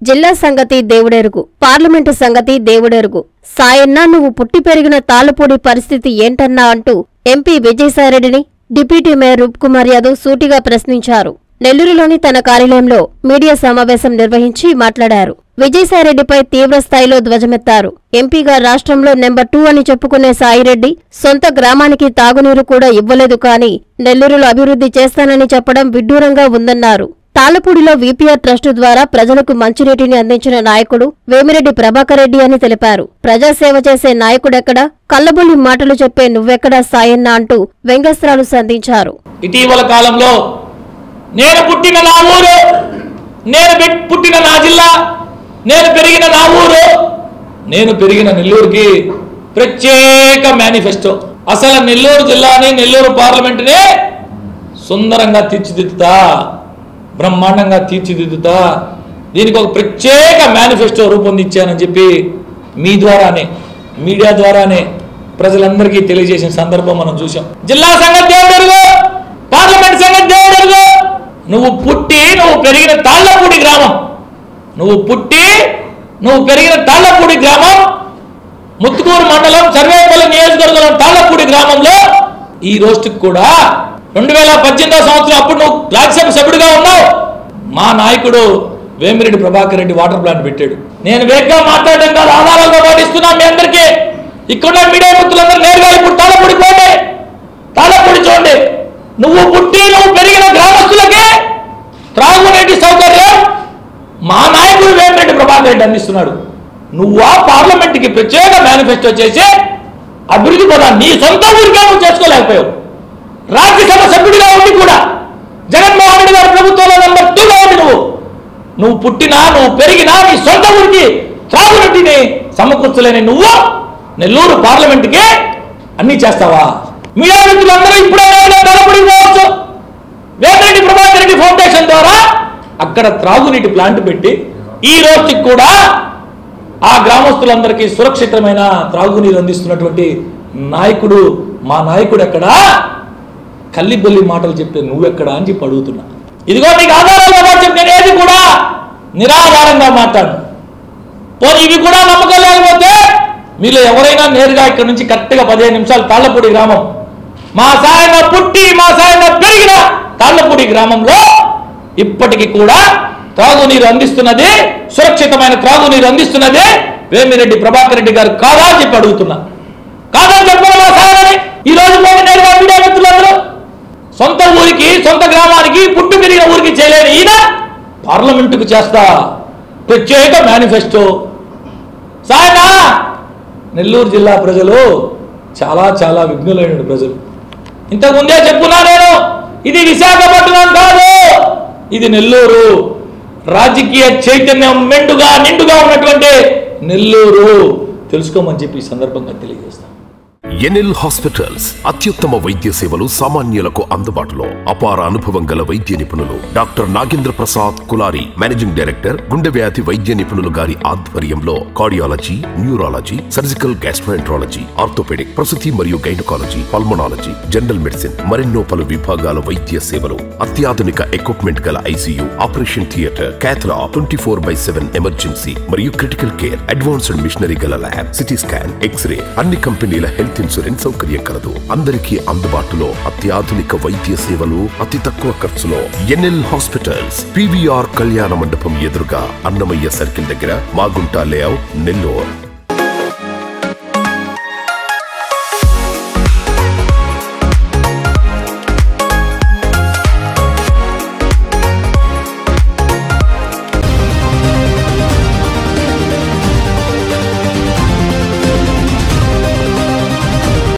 జిల్లా సంగతి దేవుడెరుగు పార్లమెంటు సంగతి దేవుడెరుగు సాయన్న నువ్వు పుట్టి పెరిగిన తాళ్లపూడి పరిస్థితి ఏంటన్నా అంటూ ఎంపీ విజయసాయిరెడ్డిని డిప్యూటీ మేయర్ రూప్ కుమార్ యాదవ్ సూటిగా ప్రశ్నించారు నెల్లూరులోని తన కార్యాలయంలో మీడియా సమావేశం నిర్వహించి మాట్లాడారు విజయసాయిరెడ్డిపై తీవ్ర స్థాయిలో ధ్వజమెత్తారు ఎంపీగా రాష్ట్రంలో నెంబర్ టూ అని చెప్పుకునే సాయిరెడ్డి సొంత గ్రామానికి తాగునీరు కూడా ఇవ్వలేదు కానీ నెల్లూరులో అభివృద్ధి చేస్తానని చెప్పడం విడ్డూరంగా ఉందన్నారు తాళ్లపూడిలో వీపీఆర్ ట్రస్టు ద్వారా ప్రజలకు మంచినీటిని అందించిన నాయకుడు వేమిరెడ్డి ప్రభాకర్ రెడ్డి అని తెలిపారు ప్రజాసేవ చేసే నాయకుడెక్కడా కల్లబొల్లి మాటలు చెప్పే నువ్వెక్కడా సాయన్న అంటూ వ్యంగ్యస్త్రాలు సంధించారు ఇటీవల కాలంలో నేను పుట్టిన నా ఊరు నేను పెట్- పుట్టిన నా జిల్లా నేను పెరిగిన నా ఊరు నేను పెరిగిన నెల్లూరుకి ప్రత్యేక మేనిఫెస్టో అసలు నెల్లూరు జిల్లాని నెల్లూరు పార్లమెంటునే సుందరంగా తీర్చిదిద్దుతా బ్రహ్మాండంగా తీర్చిదిద్దుతా దీనికి ఒక ప్రత్యేక మేనిఫెస్టో రూపొందించానని చెప్పి మీ ద్వారానే మీడియా ద్వారానే ప్రజలందరికీ తెలియజేసిన సందర్భం మనం చూసాం జిల్లా సంగతి దేవుడు పార్లమెంట్ సంగతి దేవుడు నువ్వు పుట్టి నువ్వు పెరిగిన తాళ్లపూడి గ్రామం నువ్వు పుట్టి నువ్వు పెరిగిన తాళ్లపూడి గ్రామం ముత్తుకూరు మండలం సర్వేపల్లి నియోజకవర్గం తాళ్లపూడి గ్రామంలో ఈ రోజుకి కూడా రెండు వేల పద్దెనిమిదో సంవత్సరం అప్పుడు నువ్వు రాజ్యసభ సభ్యుడిగా ఉన్నావు మా నాయకుడు వేమిరెడ్డి ప్రభాకర్ రెడ్డి వాటర్ ప్లాంట్ పెట్టాడు నేను వేగంగా మాట్లాడడం కాదు ఆధారాలతో పాటిస్తున్నా మీ అందరికీ ఇక్కడ మీడియా మిత్రులందరూ నేరుగా ఇప్పుడు తాళపూడి పోండి తాళపూడి చూడండి నువ్వు పుట్టి నువ్వు పెరిగిన గ్రామస్తులకే త్రాగునీటి సౌకర్యం మా నాయకుడు వేమిరెడ్డి ప్రభాకర్ రెడ్డి అందిస్తున్నాడు నువ్వు ఆ పార్లమెంట్కి ప్రత్యేక మేనిఫెస్టో చేసి అభివృద్ధి కూడా నీ సొంత ఊరికే నువ్వు చేసుకోలేకపోయావు రాజ్యసభ సభ్యుడిగా ఉండి కూడా జగన్మోహన్ రెడ్డి గారి ప్రభుత్వంలో నెంబర్ టూగా ఉండి నువ్వు నువ్వు పుట్టినా నువ్వు పెరిగినా నీ సొంత ఊరికి త్రాగునీటిని సమకూర్చలేని నువ్వు నెల్లూరు పార్లమెంట్కి అన్నీ చేస్తావా మీడియా మిత్రులందరూ ఇప్పుడే తలపడి పోవచ్చు వేమిరెడ్డి ప్రభాకర్ రెడ్డి ఫౌండేషన్ ద్వారా అక్కడ త్రాగునీటి ప్లాంట్ పెట్టి ఈ రోజుకి కూడా ఆ గ్రామస్తులందరికీ సురక్షితమైన త్రాగునీరు అందిస్తున్నటువంటి నాయకుడు మా నాయకుడు ఎక్కడా కల్లిబొల్లి మాటలు చెప్తే నువ్వెక్కడా అని చెప్పి అడుగుతున్నా ఇదిగో నీకు ఆధారాలుగా మాట చెప్పి నేను ఏది కూడా నిరాధారంగా మాట్లాడు పోనీ ఇవి కూడా నమ్మకం లేకపోతే మీలో ఎవరైనా నేరుగా ఇక్కడ నుంచి కరెక్ట్గా పదిహేను నిమిషాలు తాళ్లపూడి గ్రామం మా సాయన పుట్టి మా సాయన పెరిగిన తాళ్లపూడి గ్రామంలో ఇప్పటికి కూడా త్రాగునీరు అందిస్తున్నది సురక్షితమైన త్రాగునీరు అందిస్తున్నది వేమిరెడ్డి ప్రభాకర్ రెడ్డి గారు కాదా అని చెప్పి అడుగుతున్నా కాదని చెప్పాలి మా సాయనని ఈ రోజు పోయి నేరుగా మీడియా మిత్రులందరూ సొంత ఊరికి సొంత గ్రామానికి పుట్టు పెరిగిన ఊరికి చేయలేని ఈయన పార్లమెంటుకు చేస్తా ప్రత్యేక మేనిఫెస్టో సాయనా నెల్లూరు జిల్లా ప్రజలు చాలా చాలా విఘ్నులైన ప్రజలు ఇంతకుముందే చెప్పున్నా నేను ఇది విశాఖపట్నం కాదు ఇది నెల్లూరు రాజకీయ చైతన్యం మెండుగా నిండుగా ఉన్నటువంటి నెల్లూరు తెలుసుకోమని చెప్పి ఈ సందర్భంగా తెలియజేస్తాను ఎన్ఎల్ హాస్పిటల్స్ అత్యుత్తమ వైద్య సేవలు సామాన్యులకు అందుబాటులో అపార అనుభవం గల వైద్య నిపుణులు doctor Nagendra Prasad Kulari managing director గుండె వ్యాధి వైద్య నిపుణులు గారి ఆధ్వర్యంలో cardiology neurology surgical gastroenterology orthopaedic ప్రసూతి మరియు గైనకాలజీ పల్మనాలజీ జనరల్ మెడిసిన్ మరెన్నో పలు విభాగాల వైద్య సేవలు అత్యాధునిక ఎక్విప్మెంట్ గల ICU operation theatre cath lab twenty four by seven emergency మరియు క్రిటికల్ కేర్ అడ్వాన్స్డ్ మిషనరీ గల ల్యాబ్ సిటీ స్కాన్ ఎక్స్రే అన్ని కంపెనీల హెల్త్ ఇన్సూరెన్స్ సౌకర్యం కలదు అందరికీ అందుబాటులో అత్యాధునిక వైద్య సేవలు అతి తక్కువ ఖర్చులో ఎన్ఎల్ హాస్పిటల్స్ పివిఆర్ కళ్యాణ మండపం ఎదురుగా అన్నమయ్య సర్కిల్ దగ్గర మాగుంట లేఅవుట్ నెల్లూరు